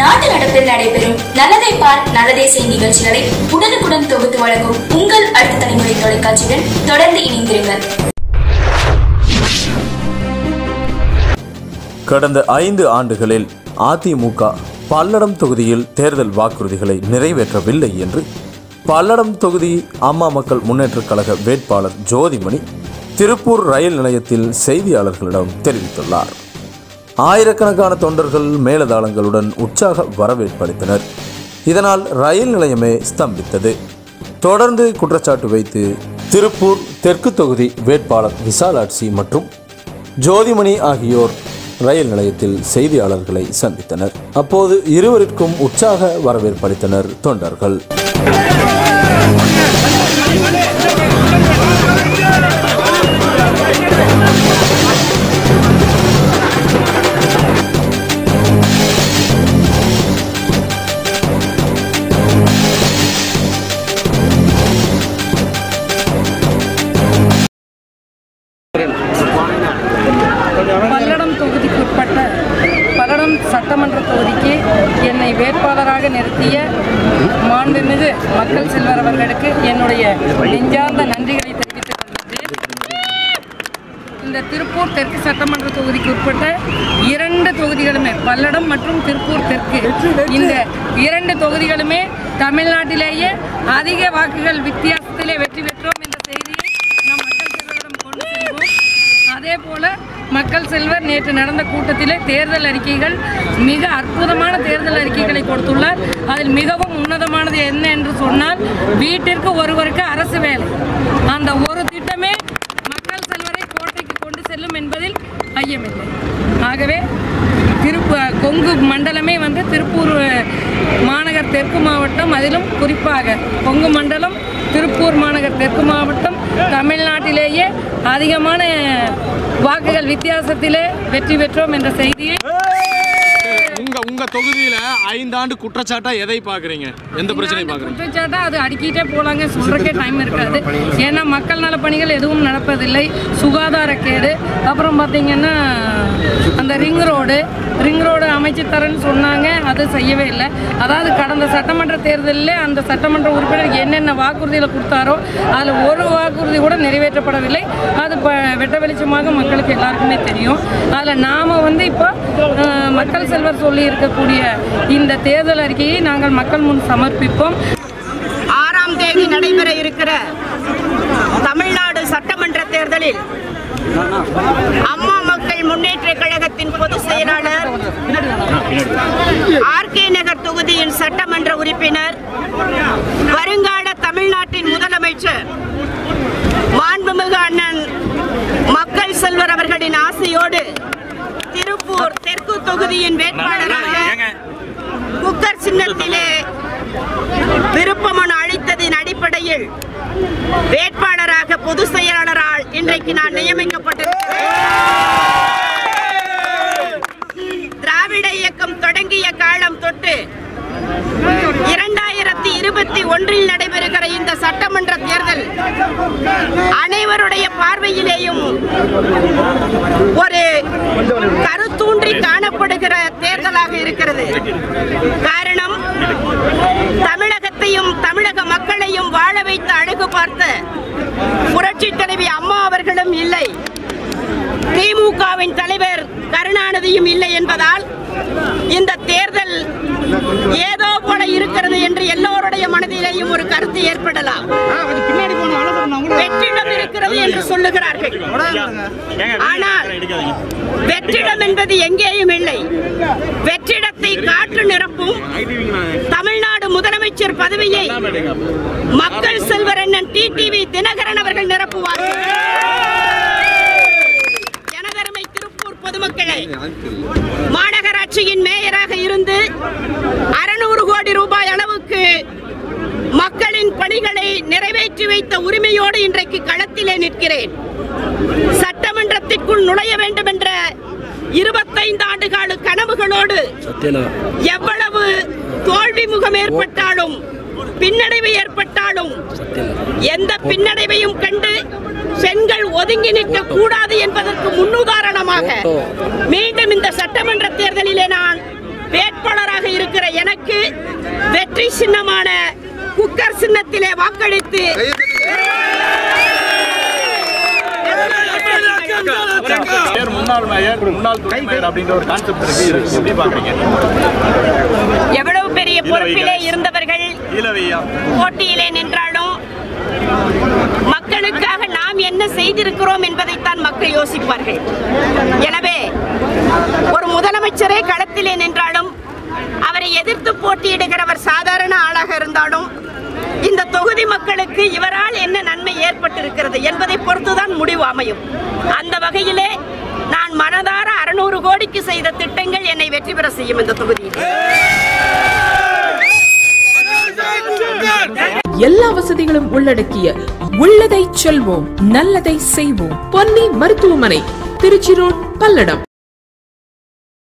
நாட்டு நடப்பில் நடைபெறும் நல்லதை பார் நல்லதே செய் நிகழ்ச்சிகளை உடனுக்குடன் தொகுத்து வழங்கும் உங்கள் அடுத்த தலைமுறை தொலைக்காட்சியுடன் தொடர்ந்து இணைந்திருங்கள் கடந்த ஐந்து ஆண்டுகளில் அதிமுக பல்லடம் தொகுதியில் தேர்தல் வாக்குறுதிகளை நிறைவேற்றவில்லை என்று பல்லடம் தொகுதி அம்மா மக்கள் முன்னேற்றக் கழக வேட்பாளர் ஜோதிமணி திருப்பூர் ரயில் நிலையத்தில் செய்தியாளர்களிடம் தெரிவித்துள்ளார் ஆயிரக்கணக்கான தொண்டர்கள் மேலதாளங்களுடன் உற்சாக வரவேற்பளித்தனர் இதனால் ரயில் நிலையமே ஸ்தம்பித்தது தொடர்ந்து குற்றச்சாட்டு வைத்து திருப்பூர் தெற்கு தொகுதி வேட்பாளர் விசாலாட்சி மற்றும் ஜோதிமணி ஆகியோர் ரயில் நிலையத்தில் செய்தியாளர்களை சந்தித்தனர் அப்போது இருவருக்கும் உற்சாக வரவேற்பளித்தனர் தொண்டர்கள் பல்லடம் தொகுதிக்குட்பட்ட பல்லடம் சட்டமன்ற தொகுதிக்கு என்னை வேட்பாளராக நிறுத்திய மாண்புமிகு மக்கள் செல்வர் அவர்களுக்கு என்னுடைய நெஞ்சார்ந்த நன்றிகளை தெரிவித்துக் கொள்கிறேன் இந்த திருப்பூர் தெற்கு சட்டமன்ற தொகுதிக்கு உட்பட்ட இரண்டு தொகுதிகளுமே பல்லடம் மற்றும் திருப்பூர் தெற்கு இந்த இரண்டு தொகுதிகளுமே தமிழ்நாட்டிலேயே அதிக வாக்குகள் வித்தியாசத்திலே வெற்றி பெற்றோம் என்ற செய்தியை நம் மக்கள் செல்வரிடம் கொண்டு செல்வோம் அதே போல மக்கள் செல்வர் நேற்று நடந்த கூட்டத்திலே தேர்தல் அறிக்கைகள் மிக அற்புதமான தேர்தல் அறிக்கைகளை கொடுத்துள்ளார் அதில் மிகவும் உன்னதமானது என்ன என்று சொன்னால் வீட்டிற்கு ஒருவருக்கு அரசு வேலை அந்த ஒரு திட்டமே மக்கள் செல்வரை கோட்டைக்கு கொண்டு செல்லும் என்பதில் ஐயமில்லை ஆகவே திருப்ப கொங்கு மண்டலமே வந்து திருப்பூர் மாநகர் தெற்கு மாவட்டம் அதிலும் குறிப்பாக கொங்கு மண்டலம் திருப்பூர் மாநகர் தெற்கு மாவட்டம் தமிழ்நாட்டிலேயே அதிகமான வாக்குகள் வித்தியாசத்திலே வெற்றி பெற்றோம் என்ற செய்தியை உங்க உங்க தொகுதியில ஐந்தாண்டு குற்றச்சாட்டா எதை பாக்குறீங்க எந்த பிரச்சனையை பாக்குறீங்க குற்றச்சாட்டா அது அடிக்கிட்டே போலாங்க சொல்றக்கே டைம் இருக்காது ஏன்னா மக்கள் நல பணிகள் எதுவும் நடப்பதில்லை சுகாதாரக்கேடு அப்புறம் பார்த்தீங்கன்னா அந்த ரிங் ரோடு ரிங் ரோடு அமைச்சு தரேன்னு சொன்னாங்க அது செய்யவே இல்லை அதாவது கடந்த சட்டமன்ற தேர்தலில் அந்த சட்டமன்ற உறுப்பினர் என்னென்ன வாக்குறுதிகளை கொடுத்தாரோ அதில் ஒரு வாக்குறுதி கூட நிறைவேற்றப்படவில்லை அது இப்போ வெட்ட வெளிச்சமாக மக்களுக்கு எல்லாருக்குமே தெரியும் அதில் நாம் வந்து இப்போ அஹ், மக்கள் செல்வர் சொல்லி இருக்கக்கூடிய இந்த தேர்தல் அறிக்கையை நாங்கள் மக்கள் முன் சமர்ப்பிப்போம் ஆறாம் தேதி நடைபெற இருக்கிற தமிழ்நாடு சட்டமன்ற தேர்தலில் அம்மா மக்கள் முன்னேற்ற கழகத்தின் பொதுச் செயலாளர் ஆர்கே நகர் தொகுதியின் சட்டமன்ற உறுப்பினர் வருங்கால தமிழ்நாட்டின் முதலமைச்சர் மாண்புமிகு அண்ணன் மக்கள் செல்வர் அவர்களின் ஆசையோடு திருப்பூர் தெற்கு தொகுதியின் வேட்பாளராக குக்கர் சின்னத்திலே விருப்பமனு அளித்ததின் அடிப்படையில் வேட்பாளராக பொதுச் செயலாளரால் இன்றைக்கு நான் நியமிக்கப்பட்டிருக்கிறேன் திராவிட இயக்கம் தொடங்கிய காலம் தொட்டு இரண்டாயிரத்தி இருபத்தி ஒன்றில் நடைபெறுகிற இந்த சட்டமன்ற தேர்தல் அனைவருடைய பார்வையிலேயும் ஒரு கருத்தூன்றி காணப்படுகிற தேர்தலாக இருக்கிறது காரணம் தமிழகத்தையும் தமிழக மக்களையும் வாழ வைத்து அழகு பார்த்த புரட்சி தலைவி அம்மா அவர்களும் இல்லை திமுகவின் தலைவர் கருணாநிதியும் இல்லை என்பதால் இந்த தேர்தல் ஏதோ போல இருக்கிறது என்று எல்லோருடைய மனதிலேயும் ஒரு கருத்து ஏற்படலாம் வெற்றிடம் இருக்கிறது என்று சொல்லுகிறார்கள் ஆனால் வெற்றிடம் என்பது எங்கேயும் இல்லை வெற்றிடத்தை காற்று நிரப்பும் தமிழ்நாடு முதலமைச்சர் பதவியை மக்கள் செல்வர் அண்ணன் டிடிவி தினகரன் அவர்கள் நிரப்புவார்கள் எனதருமை திருப்பூர் பொதுமக்களே மாநகராட்சியின் மேயராக இருந்து அறுநூறு கோடி ரூபாய் அளவுக்கு மக்களின் பணிகளை நிறைவேற்றி வைத்த உரிமையோடு இன்றைக்கு களத்திலே நிற்கிறேன் சட்டமன்றத்திற்குள் நுழைய வேண்டும் என்ற இருபத்தைந்து ஆண்டு கால கனவுகளோடு எவ்வளவு தோல்வி முகம் ஏற்பட்டாலும் பின்னடைவு ஏற்பட்டாலும் எந்த பின்னடைவையும் கண்டு பெண்கள் ஒதுங்கி நிற்க கூடாது என்பதற்கு முன்னுதாரணமாக மீண்டும் இந்த சட்டமன்ற தேர்தலிலே நான் வேட்பாளராக இருக்கிற எனக்கு வெற்றி சின்னமான குக்கர் சின்னத்திலே வாக்களித்து மேயர் முன்னாள் மேயர் முன்னாள் துணை மேயர் அப்படின்ற ஒரு கான்செப்ட் இருக்கு இது எப்படி பாக்குறீங்க எவ்வளவு பெரிய பொறுப்பிலே இருந்தவர்கள் ஈழவையா போட்டியிலே நின்றாலும் மக்களுக்காக நாம் என்ன செய்திருக்கிறோம் என்பதைத்தான் மக்கள் யோசிப்பார்கள் எனவே ஒரு முதலமைச்சரே களத்திலே நின்றாலும் அவரை எதிர்த்து போட்டியிடுகிறவர் சாதாரண ஆளாக இருந்தாலும் இந்த தொகுதி மக்களுக்கு இவரால் என்ன நன்மை ஏற்பட்டிருக்கிறது என்பதை பொறுத்துதான் முடிவு அமையும் அந்த வகையிலே நான் மனதார அறுநூறு கோடிக்கு செய்த திட்டங்கள் என்னை வெற்றி பெற செய்யும் இந்த தொகுதியில் எல்லா வசதிகளும் உள்ளடக்கிய உள்ளதை செல்வோம் நல்லதை செய்வோம் பொன்னி மருத்துவமனை திருச்சி ரோட் பல்லடம்